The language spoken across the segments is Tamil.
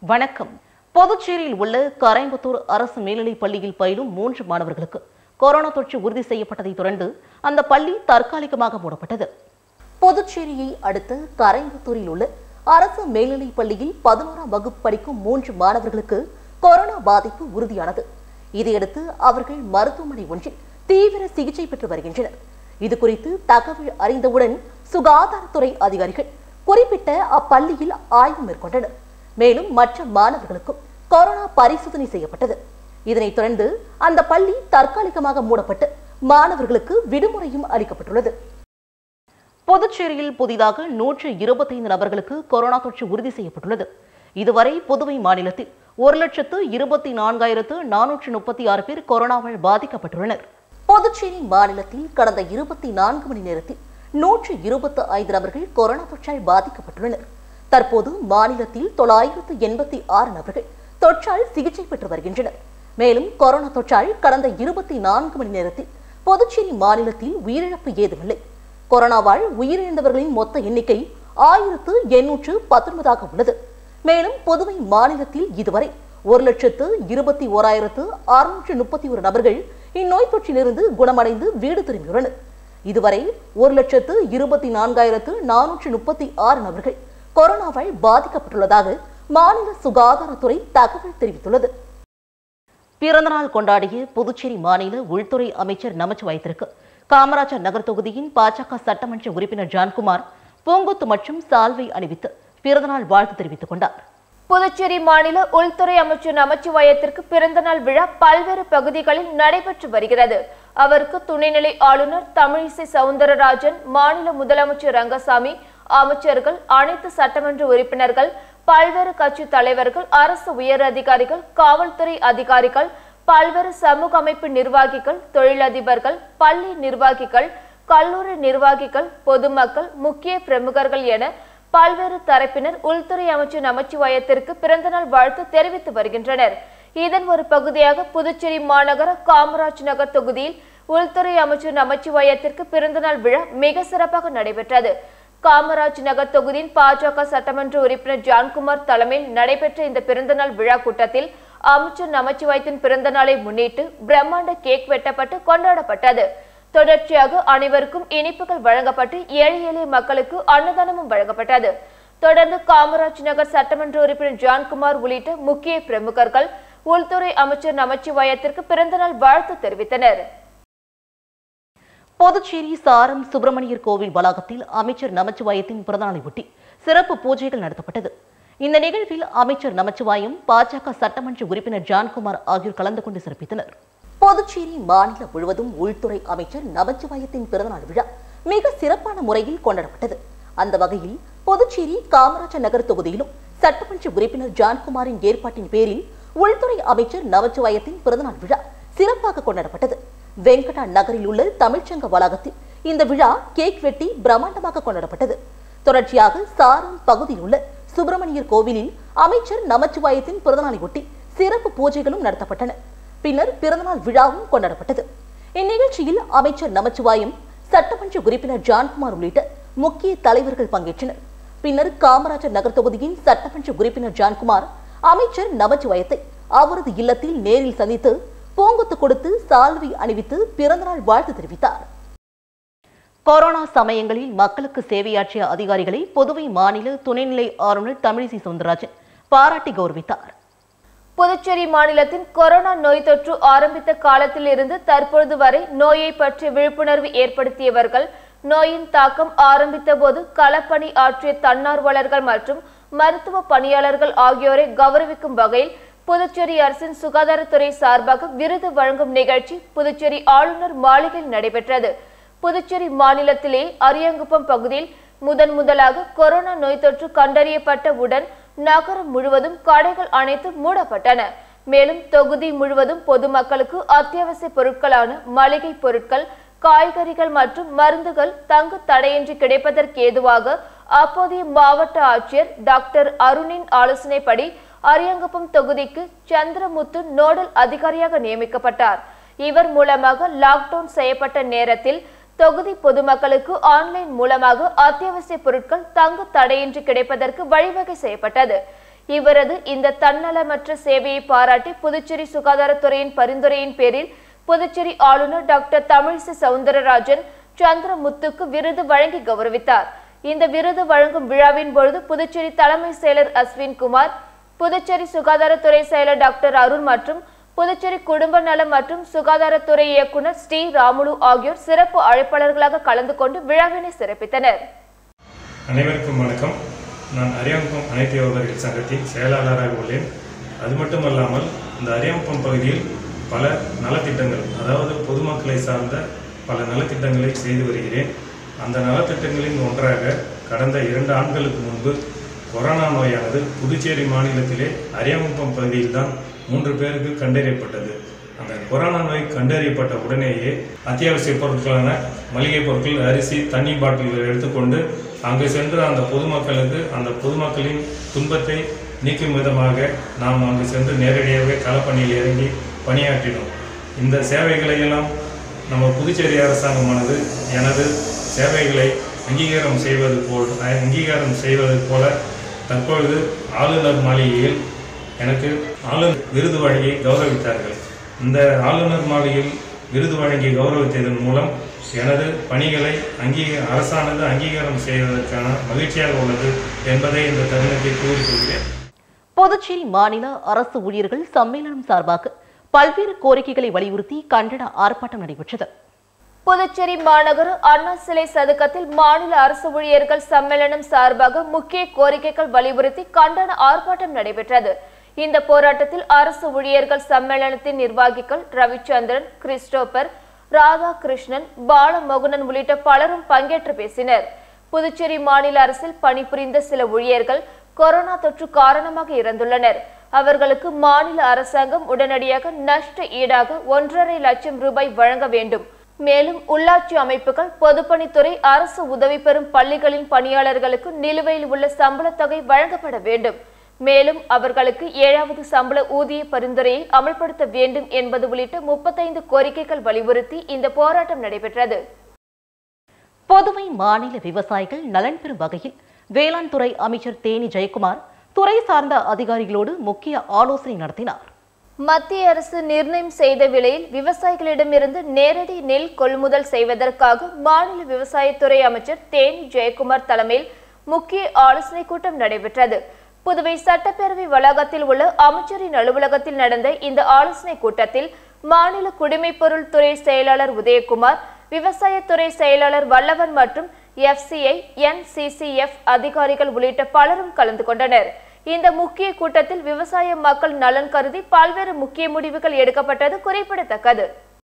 வணக்கம் புதுச்சேரியில் உள்ள கரைம்புத்தூர் அரசு மேல்நிலைப் பள்ளியில் பயிலும் மூன்று மாணவர்களுக்கு கொரோனா தொற்று உறுதி செய்யப்பட்டதைத் தொடர்ந்து அந்த பள்ளி தற்காலிகமாக மூடப்பட்டது புதுச்சேரியை அடுத்த கரைம்புத்தூரில் உள்ள அரசு மேல்நிலைப் பள்ளியில் பதினோராம் வகுப்பு படிக்கும் மூன்று மாணவர்களுக்கு கொரோனா பாதிப்பு உறுதியானது இதையடுத்து அவர்கள் மருத்துவமனை ஒன்றில் தீவிர சிகிச்சை பெற்று வருகின்றனர் இது குறித்து தகவல் அறிந்தவுடன் சுகாதாரத்துறை அதிகாரிகள் குறிப்பிட்ட அப்பள்ளியில் ஆய்வு மேற்கொண்டனர் மேலும் மற்ற மாணவர்களுக்கும் கொரோனா பரிசோதனை செய்யப்பட்டது இதனைத் தொடர்ந்து அந்த பள்ளி தற்காலிகமாக மூடப்பட்டு மாணவர்களுக்கு விடுமுறையும் அளிக்கப்பட்டுள்ளது புதுச்சேரியில் புதிதாக நூற்று இருபத்தைந்து நபர்களுக்கு கொரோனா தொற்று உறுதி செய்யப்பட்டுள்ளது இதுவரை புதுவை மாநிலத்தில் ஒரு லட்சத்து இருபத்தி நான்காயிரத்து நானூற்று முப்பத்தி ஆறு பேர் கொரோனாவால் பாதிக்கப்பட்டுள்ளனர் புதுச்சேரி மாநிலத்தில் கடந்த இருபத்தி நான்கு மணி நேரத்தில் நூற்று இருபத்து ஐந்து நபர்கள் கொரோனா தொற்றால் பாதிக்கப்பட்டுள்ளனர் தற்போது மாநிலத்தில் தொள்ளாயிரத்து எண்பத்தி ஆறு நபர்கள் தொற்றால் சிகிச்சை பெற்று வருகின்றனர் மேலும் கொரோனா தொற்றால் கடந்த இருபத்தி நான்கு மணி நேரத்தில் புதுச்சேரி மாநிலத்தில் உயிரிழப்பு ஏதுமில்லை கொரோனாவால் உயிரிழந்தவர்களின் மொத்த எண்ணிக்கை ஆயிரத்து எண்ணூற்று பத்தொன்பதாக உள்ளது மேலும் புதுவை மாநிலத்தில் இதுவரை ஒரு லட்சத்து இருபத்தி ஓராயிரத்து அறுநூற்று முப்பத்தி ஒரு நபர்கள் இந்நோய் தொற்றிலிருந்து குணமடைந்து வீடு திரும்பியுள்ளனர் இதுவரை ஒரு லட்சத்து இருபத்தி நான்காயிரத்து நானூற்று முப்பத்தி ஆறு நபர்கள் கொரோனாவால் பாதிக்கப்பட்டுள்ளதாக மாநில சுகாதாரத்துறை தகவல் தெரிவித்துள்ளது பிறந்தநாள் கொண்டாடிய புதுச்சேரி மாநில உள்துறை அமைச்சர் நமச்சிவாயத்திற்கு காமராஜர் நகர் தொகுதியின் பாஜக சட்டமன்ற உறுப்பினர் ஜான்குமார் பூங்கொத்து மற்றும் சால்வை அணிவித்து பிறந்தநாள் வாழ்த்து தெரிவித்துக் கொண்டார் புதுச்சேரி மாநில உள்துறை அமைச்சர் நமச்சிவாயத்திற்கு பிறந்தநாள் விழா பல்வேறு பகுதிகளில் நடைபெற்று வருகிறது அவருக்கு துணைநிலை ஆளுநர் தமிழிசை சவுந்தரராஜன் மாநில முதலமைச்சர் ரங்கசாமி அமைச்சர்கள் அனைத்து சட்டமன்ற உறுப்பினர்கள் பல்வேறு கட்சி தலைவர்கள் அரசு உயர் அதிகாரிகள் காவல்துறை அதிகாரிகள் பல்வேறு சமூக அமைப்பு நிர்வாகிகள் தொழிலதிபர்கள் பள்ளி நிர்வாகிகள் கல்லூரி நிர்வாகிகள் பொதுமக்கள் முக்கிய பிரமுகர்கள் என பல்வேறு தரப்பினர் உள்துறை அமைச்சர் நமச்சிவாயத்திற்கு பிறந்தநாள் வாழ்த்து தெரிவித்து வருகின்றனர் இதன் ஒரு பகுதியாக புதுச்சேரி மாநகர காமராஜ் நகர் தொகுதியில் உள்துறை அமைச்சர் நமச்சிவாயத்திற்கு பிறந்தநாள் விழா மிக சிறப்பாக நடைபெற்றது காமராஜ் நகர் தொகுதியின் பாஜக சட்டமன்ற உறுப்பினர் ஜான்குமார் தலைமையில் நடைபெற்ற இந்த பிறந்தநாள் விழா கூட்டத்தில் அமைச்சர் நமச்சிவாயத்தின் பிறந்த நாளை முன்னிட்டு பிரம்மாண்ட கேக் வெட்டப்பட்டு கொண்டாடப்பட்டது தொடர்ச்சியாக அனைவருக்கும் இனிப்புகள் வழங்கப்பட்டு ஏழை எளிய மக்களுக்கு அன்னதானமும் வழங்கப்பட்டது தொடர்ந்து காமராஜ் நகர் சட்டமன்ற உறுப்பினர் ஜான்குமார் உள்ளிட்ட முக்கிய பிரமுகர்கள் உள்துறை அமைச்சர் நமச்சிவாயத்திற்கு பிறந்தநாள் வாழ்த்து தெரிவித்தனர் புதுச்சேரி சாரம் சுப்பிரமணியர் கோவில் வளாகத்தில் அமைச்சர் நமச்சிவாயத்தின் பிறந்தநாளை ஒட்டி சிறப்பு பூஜைகள் நடத்தப்பட்டது இந்த நிகழ்வில் அமைச்சர் நமச்சிவாயம் பாஜக சட்டமன்ற உறுப்பினர் ஜான்குமார் ஆகியோர் கலந்து கொண்டு சிறப்பித்தனர் புதுச்சேரி மாநிலம் முழுவதும் உள்துறை அமைச்சர் நமச்சிவாயத்தின் பிறந்தநாள் விழா மிக சிறப்பான முறையில் கொண்டாடப்பட்டது அந்த வகையில் புதுச்சேரி காமராஜர் நகர் தொகுதியிலும் சட்டமன்ற உறுப்பினர் ஜான்குமாரின் ஏற்பாட்டின் பேரில் உள்துறை அமைச்சர் நமச்சிவாயத்தின் பிறந்தநாள் விழா சிறப்பாக கொண்டாடப்பட்டது வெங்கடா நகரில் உள்ள தமிழ்ச்சங்க வளாகத்தில் இந்த விழா கேக் வெட்டி பிரம்மாண்டமாக கொண்டாடப்பட்டது தொடர்ச்சியாக சாரம் பகுதியில் உள்ள சுப்பிரமணியர் கோவிலில் அமைச்சர் நமச்சிவாயத்தின் பிறந்தநாளை ஒட்டி சிறப்பு பூஜைகளும் நடத்தப்பட்டன பின்னர் பிறந்தநாள் விழாவும் கொண்டாடப்பட்டது இந்நிகழ்ச்சியில் அமைச்சர் நமச்சிவாயம் சட்டமன்ற உறுப்பினர் ஜான்குமார் உள்ளிட்ட முக்கிய தலைவர்கள் பங்கேற்றனர் பின்னர் காமராஜர் நகர் தொகுதியின் சட்டமன்ற உறுப்பினர் ஜான்குமார் அமைச்சர் நமச்சிவாயத்தை அவரது இல்லத்தில் நேரில் சந்தித்து பூங்கொத்து கொடுத்து சால்வை அணிவித்து பிறந்தநாள் வாழ்த்து தெரிவித்தார் கொரோனா சமயங்களில் மக்களுக்கு சேவையாற்றிய அதிகாரிகளை புதுவை மாநில துணைநிலை ஆளுநர் தமிழிசை சவுந்தரராஜன் பாராட்டி கௌரவித்தார் புதுச்சேரி மாநிலத்தின் கொரோனா நோய் தொற்று ஆரம்பித்த காலத்தில் இருந்து தற்பொழுது வரை நோயை பற்றிய விழிப்புணர்வு ஏற்படுத்தியவர்கள் நோயின் தாக்கம் ஆரம்பித்த போது களப்பணி ஆற்றிய தன்னார்வலர்கள் மற்றும் மருத்துவ பணியாளர்கள் ஆகியோரை கௌரவிக்கும் வகையில் புதுச்சேரி அரசின் சுகாதாரத்துறை சார்பாக விருது வழங்கும் நிகழ்ச்சி புதுச்சேரி ஆளுநர் மாளிகையில் நடைபெற்றது புதுச்சேரி மாநிலத்திலே அரியாங்குப்பம் பகுதியில் முதன் முதலாக கொரோனா நோய் தொற்று கண்டறியப்பட்ட உடன் நகரம் முழுவதும் கடைகள் அனைத்து மூடப்பட்டன மேலும் தொகுதி முழுவதும் பொதுமக்களுக்கு அத்தியாவசிய பொருட்களான மளிகை பொருட்கள் காய்கறிகள் மற்றும் மருந்துகள் தங்கு தடையின்றி கிடைப்பதற்கு ஏதுவாக அப்போதைய மாவட்ட ஆட்சியர் டாக்டர் அருணின் ஆலோசனைப்படி அரியாங்குப்பம் தொகுதிக்கு சந்திரமுத்து நோடல் அதிகாரியாக நியமிக்கப்பட்டார் இவர் மூலமாக லாக்டவுன் செய்யப்பட்ட நேரத்தில் தொகுதி பொதுமக்களுக்கு ஆன்லைன் மூலமாக அத்தியாவசிய பொருட்கள் தங்கு தடையின்றி கிடைப்பதற்கு வழிவகை செய்யப்பட்டது இவரது இந்த தன்னலமற்ற சேவையை பாராட்டி புதுச்சேரி சுகாதாரத்துறையின் பரிந்துரையின் பேரில் புதுச்சேரி ஆளுநர் டாக்டர் தமிழிசை சவுந்தரராஜன் சந்திரமுத்துக்கு விருது வழங்கி கௌரவித்தார் இந்த விருது வழங்கும் விழாவின் பொழுது புதுச்சேரி தலைமை செயலர் அஸ்வின் குமார் புதுச்சேரி சுகாதாரத்துறை செயலர் டாக்டர் அருண் மற்றும் புதுச்சேரி குடும்ப நலம் மற்றும் சுகாதாரத்துறை இயக்குனர் ஸ்ரீ ராமுலு ஆகியோர் சிறப்பு அழைப்பாளர்களாக கலந்து கொண்டு விழாவினை சிறப்பித்தனர் அனைவருக்கும் வணக்கம் நான் அரியாங்குப்பம் அனைத்து வியாபாரிகள் சங்கத்தின் செயலாளராக உள்ளேன் அது மட்டுமல்லாமல் இந்த அரியாங்குப்பம் பகுதியில் பல நலத்திட்டங்கள் அதாவது பொதுமக்களை சார்ந்த பல நலத்திட்டங்களை செய்து வருகிறேன் அந்த நலத்திட்டங்களின் ஒன்றாக கடந்த இரண்டு ஆண்டுகளுக்கு முன்பு கொரோனா நோயானது புதுச்சேரி மாநிலத்திலே அரியாங்குப்பம் பகுதியில்தான் மூன்று பேருக்கு கண்டறியப்பட்டது அந்த கொரோனா நோய் கண்டறியப்பட்ட உடனேயே அத்தியாவசிய பொருட்களான மளிகை பொருட்கள் அரிசி தண்ணி பாட்டில்கள் எடுத்துக்கொண்டு அங்கு சென்று அந்த பொதுமக்களுக்கு அந்த பொதுமக்களின் துன்பத்தை நீக்கும் விதமாக நாம் அங்கு சென்று நேரடியாகவே களப்பணியில் இறங்கி பணியாற்றினோம் இந்த சேவைகளை எல்லாம் நம்ம புதுச்சேரி அரசாங்கமானது எனது சேவைகளை அங்கீகாரம் செய்வது போல் அங்கீகாரம் செய்வது போல தற்பொழுது ஆளுநர் மாளிகையில் எனக்கு ஆளுநர் விருது வழங்கி கௌரவித்தார்கள் இந்த ஆளுநர் மாளிகையில் விருது வழங்கி கௌரவித்ததன் மூலம் எனது பணிகளை அங்கீக அரசானது அங்கீகாரம் செய்வதற்கான மகிழ்ச்சியாக உள்ளது என்பதை இந்த தருணத்தை கூறிக்கொள்கிறேன் புதுச்சேரி மாநில அரசு ஊழியர்கள் சம்மேளனம் சார்பாக பல்வேறு கோரிக்கைகளை வலியுறுத்தி கண்டன ஆர்ப்பாட்டம் நடைபெற்றது புதுச்சேரி மாநகர அண்ணா சிலை சதுக்கத்தில் மாநில அரசு ஊழியர்கள் சம்மேளனம் சார்பாக முக்கிய கோரிக்கைகள் வலியுறுத்தி கண்டன ஆர்ப்பாட்டம் நடைபெற்றது இந்த போராட்டத்தில் அரசு ஊழியர்கள் சம்மேளனத்தின் நிர்வாகிகள் ரவிச்சந்திரன் கிறிஸ்டோபர் ராதாகிருஷ்ணன் பாலமோகனன் உள்ளிட்ட பலரும் பங்கேற்று பேசினர் புதுச்சேரி மாநில அரசில் பணிபுரிந்த சில ஊழியர்கள் கொரோனா தொற்று காரணமாக இறந்துள்ளனர் அவர்களுக்கு மாநில அரசாங்கம் உடனடியாக நஷ்ட ஈடாக ஒன்றரை லட்சம் ரூபாய் வழங்க வேண்டும் மேலும் உள்ளாட்சி அமைப்புகள் பொதுப்பணித்துறை அரசு உதவி பெறும் பள்ளிகளின் பணியாளர்களுக்கு நிலுவையில் உள்ள சம்பளத் தொகை வழங்கப்பட வேண்டும் மேலும் அவர்களுக்கு ஏழாவது சம்பள ஊதிய பரிந்துரையை அமல்படுத்த வேண்டும் என்பது உள்ளிட்ட முப்பத்தைந்து கோரிக்கைகள் வலியுறுத்தி இந்த போராட்டம் நடைபெற்றது புதுவை மாநில விவசாயிகள் நலன் பெறும் வகையில் வேளாண் துறை அமைச்சர் தேனி ஜெயக்குமார் துறை சார்ந்த அதிகாரிகளோடு முக்கிய ஆலோசனை நடத்தினார் மத்திய அரசு நிர்ணயம் செய்த விலையில் விவசாயிகளிடமிருந்து நேரடி நெல் கொள்முதல் செய்வதற்காக மாநில விவசாயத்துறை அமைச்சர் தேனி ஜெயக்குமார் தலைமையில் முக்கிய ஆலோசனை கூட்டம் நடைபெற்றது புதுவை சட்டப்பேரவை வளாகத்தில் உள்ள அமைச்சரின் அலுவலகத்தில் நடந்த இந்த ஆலோசனை கூட்டத்தில் மாநில குடிமைப்பொருள் துறை செயலாளர் உதயகுமார் விவசாயத்துறை செயலாளர் வல்லவன் மற்றும் எஃப்சிஐ என்சிசிஎஃப் அதிகாரிகள் உள்ளிட்ட பலரும் கலந்து கொண்டனர் இந்த முக்கிய கூட்டத்தில் விவசாய மக்கள் நலன் கருதி பல்வேறு முக்கிய முடிவுகள் எடுக்கப்பட்டது குறிப்பிடத்தக்கது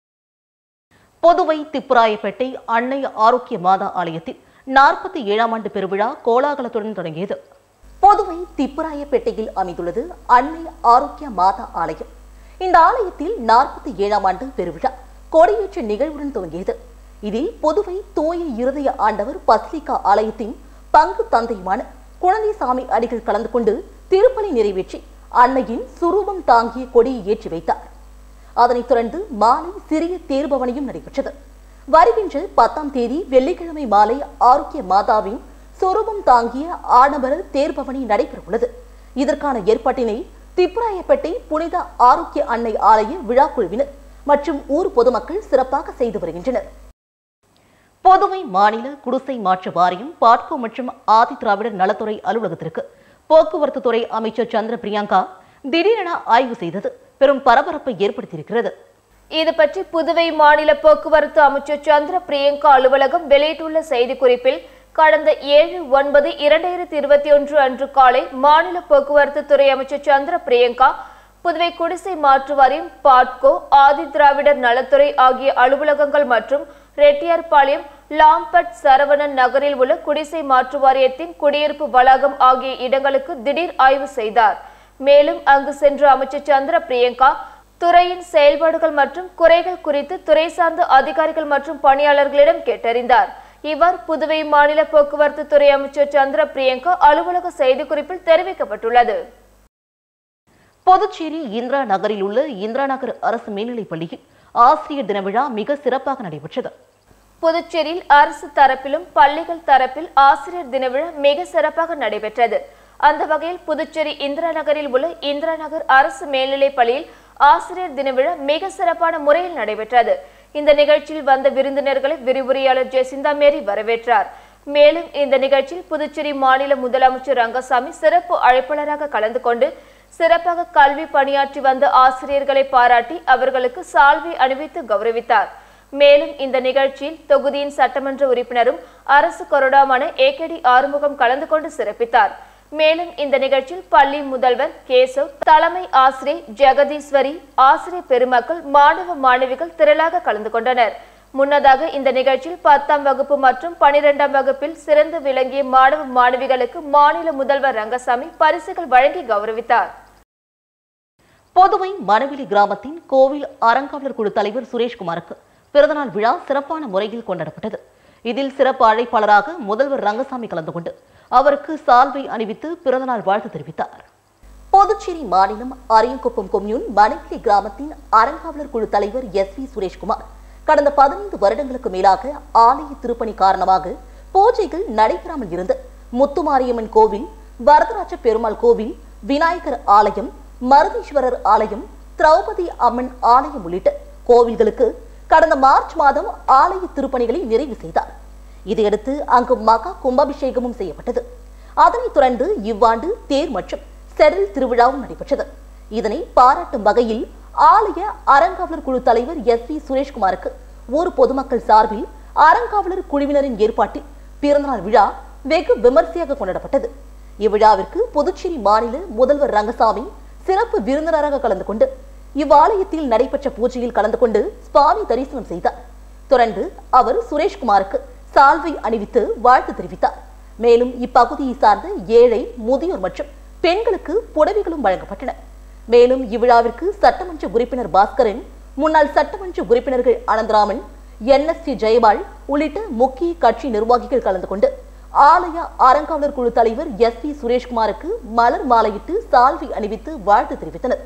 புதுவை திப்புராயப்பேட்டை அன்னை ஆரோக்கிய மாதா ஆலயத்தில் நாற்பத்தி ஏழாம் ஆண்டு பெருவிழா கோலாகலத்துடன் தொடங்கியது புதுவை திப்புராயப்பேட்டையில் அமைந்துள்ளது அன்னை ஆரோக்கிய மாதா ஆலயம் இந்த ஆலயத்தில் நாற்பத்தி ஏழாம் ஆண்டு பெருவிழா கொடியேற்ற நிகழ்வுடன் துவங்கியது இதில் புதுவை தூய இருதய ஆண்டவர் பஸ்லிகா ஆலயத்தின் பங்கு தந்தையுமான குழந்தைசாமி அடிகள் கலந்து கொண்டு திருப்பலி நிறைவேற்றி அன்னையின் சுரூபம் தாங்கிய கொடியை ஏற்றி வைத்தார் அதனைத் தொடர்ந்து மாலை சிறிய தேர்பவனியும் நடைபெற்றது வருகின்ற பத்தாம் தேதி வெள்ளிக்கிழமை மாலை ஆரோக்கிய மாதாவின் சொரூபம் தாங்கிய ஆடம்பர தேர்பவனி நடைபெறவுள்ளது இதற்கான ஏற்பாட்டினை திப்புராயப்பேட்டை புனித ஆரோக்கிய அன்னை ஆலய விழா குழுவினர் மற்றும் ஊர் பொதுமக்கள் சிறப்பாக செய்து வருகின்றனர் புதுவை மாநில குடிசை மாற்று வாரியம் பாட்கோ மற்றும் ஆதி திராவிடர் நலத்துறை அலுவலகத்திற்கு போக்குவரத்து துறை அமைச்சர் சந்திர பிரியங்கா திடீரென ஆய்வு செய்தது பெரும் பரபரப்பை ஏற்படுத்தியிருக்கிறது இது பற்றி புதுவை மாநில போக்குவரத்து அமைச்சர் சந்திர பிரியங்கா அலுவலகம் வெளியிட்டுள்ள செய்திக்குறிப்பில் கடந்த ஏழு ஒன்பது இரண்டாயிரத்தி இருபத்தி ஒன்று அன்று காலை மாநில போக்குவரத்து துறை அமைச்சர் சந்திர பிரியங்கா புதுவை குடிசை மாற்று வாரியம் பாட்கோ ஆதி திராவிடர் நலத்துறை ஆகிய அலுவலகங்கள் மற்றும் ரெட்டியார்பாளையம் லாம்பட் சரவணன் நகரில் உள்ள குடிசை மாற்று வாரியத்தின் குடியிருப்பு வளாகம் ஆகிய இடங்களுக்கு திடீர் ஆய்வு செய்தார் மேலும் அங்கு சென்ற அமைச்சர் சந்திர பிரியங்கா துறையின் செயல்பாடுகள் மற்றும் குறைகள் குறித்து துறை சார்ந்த அதிகாரிகள் மற்றும் பணியாளர்களிடம் கேட்டறிந்தார் இவ்வாறு புதுவை மாநில போக்குவரத்து துறை அமைச்சர் சந்திர பிரியங்கா அலுவலக செய்திக்குறிப்பில் தெரிவிக்கப்பட்டுள்ளது புதுச்சேரி இந்திரா நகரில் உள்ள இந்திரா நகர் அரசு மேல்நிலைப் பள்ளியில் ஆசிரியர் தின விழா மிக சிறப்பாக நடைபெற்றது புதுச்சேரியில் அரசு தரப்பிலும் பள்ளிகள் தரப்பில் ஆசிரியர் தின விழா மிக சிறப்பாக நடைபெற்றது அந்த வகையில் புதுச்சேரி இந்திரா நகரில் உள்ள இந்திரா நகர் அரசு மேல்நிலைப் பள்ளியில் ஆசிரியர் தின விழா மிக சிறப்பான முறையில் நடைபெற்றது இந்த நிகழ்ச்சியில் வந்த விருந்தினர்களை விரிவுரையாளர் ஜெசிந்தா மேரி வரவேற்றார் மேலும் இந்த நிகழ்ச்சியில் புதுச்சேரி மாநில முதலமைச்சர் ரங்கசாமி சிறப்பு அழைப்பாளராக கலந்து கொண்டு சிறப்பாக கல்வி பணியாற்றி வந்த ஆசிரியர்களை பாராட்டி அவர்களுக்கு சால்வை அணிவித்து கௌரவித்தார் மேலும் இந்த நிகழ்ச்சியில் தொகுதியின் சட்டமன்ற உறுப்பினரும் அரசு கொறடாமான ஏகேடி ஆறுமுகம் கலந்து கொண்டு சிறப்பித்தார் மேலும் இந்த நிகழ்ச்சியில் பள்ளி முதல்வர் கேசவ் தலைமை ஆசிரியர் ஜெகதீஸ்வரி ஆசிரியர் பெருமக்கள் மாணவ மாணவிகள் திரளாக கலந்து கொண்டனர் முன்னதாக இந்த நிகழ்ச்சியில் பத்தாம் வகுப்பு மற்றும் பனிரெண்டாம் வகுப்பில் சிறந்து விளங்கிய மாணவ மாணவிகளுக்கு மாநில முதல்வர் ரங்கசாமி பரிசுகள் வழங்கி கௌரவித்தார் புதுவை மணவெளி கிராமத்தின் கோவில் அறங்காவலர் குழு தலைவர் சுரேஷ்குமாருக்கு பிறந்தநாள் விழா சிறப்பான முறையில் கொண்டாடப்பட்டது இதில் சிறப்பு அழைப்பாளராக முதல்வர் ரங்கசாமி கலந்து கொண்டு அவருக்கு சால்வை அணிவித்து பிறந்தநாள் வாழ்த்து தெரிவித்தார் புதுச்சேரி மாநிலம் அரியங்குப்பம் கொம்யூன் மணவெளி கிராமத்தின் அறங்காவலர் குழு தலைவர் எஸ் வி சுரேஷ்குமார் கடந்த பதினைந்து வருடங்களுக்கு மேலாக ஆலய திருப்பணி காரணமாக பூஜைகள் நடைபெறாமல் இருந்த முத்துமாரியம்மன் கோவில் வரதராஜ பெருமாள் கோவில் விநாயகர் ஆலயம் மருதீஸ்வரர் ஆலயம் திரௌபதி அம்மன் ஆலயம் உள்ளிட்ட கோவில்களுக்கு கடந்த மார்ச் மாதம் ஆலய திருப்பணிகளை நிறைவு செய்தார் இதையடுத்து அங்கு மகா கும்பாபிஷேகமும் செய்யப்பட்டது அதனைத் தொடர்ந்து இவ்வாண்டு தேர் மற்றும் செடல் திருவிழாவும் நடைபெற்றது இதனை பாராட்டும் வகையில் ஆலய அறங்காவலர் குழு தலைவர் எஸ் வி சுரேஷ்குமாருக்கு ஊர் பொதுமக்கள் சார்பில் அறங்காவலர் குழுவினரின் ஏற்பாட்டில் பிறந்தநாள் விழா வெகு விமர்சையாக கொண்டாடப்பட்டது இவ்விழாவிற்கு புதுச்சேரி மாநில முதல்வர் ரங்கசாமி சிறப்பு விருந்தினராக கலந்து கொண்டு இவ்வாலயத்தில் நடைபெற்ற பூஜையில் கலந்து கொண்டு சுவாமி தரிசனம் செய்தார் தொடர்ந்து அவர் சுரேஷ்குமாருக்கு சால்வை அணிவித்து வாழ்த்து தெரிவித்தார் மேலும் இப்பகுதியை சார்ந்த ஏழை முதியோர் மற்றும் பெண்களுக்கு புடவைகளும் வழங்கப்பட்டன மேலும் இவ்விழாவிற்கு சட்டமன்ற உறுப்பினர் பாஸ்கரன் முன்னாள் சட்டமன்ற உறுப்பினர்கள் அனந்தராமன் என்எஸ்டி ஜெயபால் உள்ளிட்ட முக்கிய கட்சி நிர்வாகிகள் கலந்து கொண்டு ஆலய அறங்காவலர் குழு தலைவர் எஸ் பி சுரேஷ்குமாருக்கு மலர் மாலையிட்டு சால்வை அணிவித்து வாழ்த்து தெரிவித்தனர்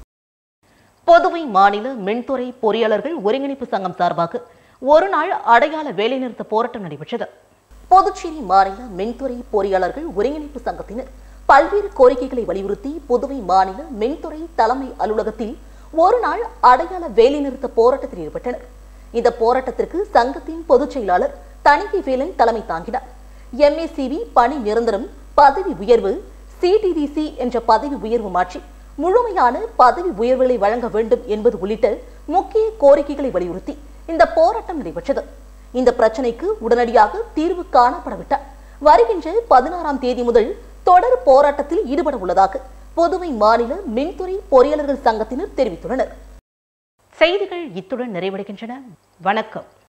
புதுவை மாநில மின்துறை பொறியாளர்கள் ஒருங்கிணைப்பு சங்கம் சார்பாக ஒரு நாள் அடையாள வேலைநிறுத்த போராட்டம் நடைபெற்றது புதுச்சேரி மாநில மின்துறை பொறியாளர்கள் ஒருங்கிணைப்பு சங்கத்தினர் பல்வேறு கோரிக்கைகளை வலியுறுத்தி புதுவை மாநில மின்துறை தலைமை அலுவலகத்தில் ஒரு நாள் அடையாள வேலைநிறுத்த போராட்டத்தில் ஈடுபட்டனர் இந்த போராட்டத்திற்கு சங்கத்தின் பொதுச் செயலாளர் தணிகை வேலன் தலைமை தாங்கினார் எம்ஏசிவி பணி நிரந்தரம் பதவி உயர்வு சிடிடிசி என்ற பதவி உயர்வு மாற்றி முழுமையான பதவி உயர்வுகளை வழங்க வேண்டும் என்பது உள்ளிட்ட முக்கிய கோரிக்கைகளை வலியுறுத்தி இந்த போராட்டம் நடைபெற்றது இந்த பிரச்சனைக்கு உடனடியாக தீர்வு காணப்படவிட்டால் வருகின்ற பதினாறாம் தேதி முதல் தொடர் போராட்டத்தில் ஈடுபட உள்ளதாக புதுவை மாநில மின்துறை பொறியாளர்கள் சங்கத்தினர் தெரிவித்துள்ளனர் செய்திகள் இத்துடன் நிறைவடைகின்றன வணக்கம்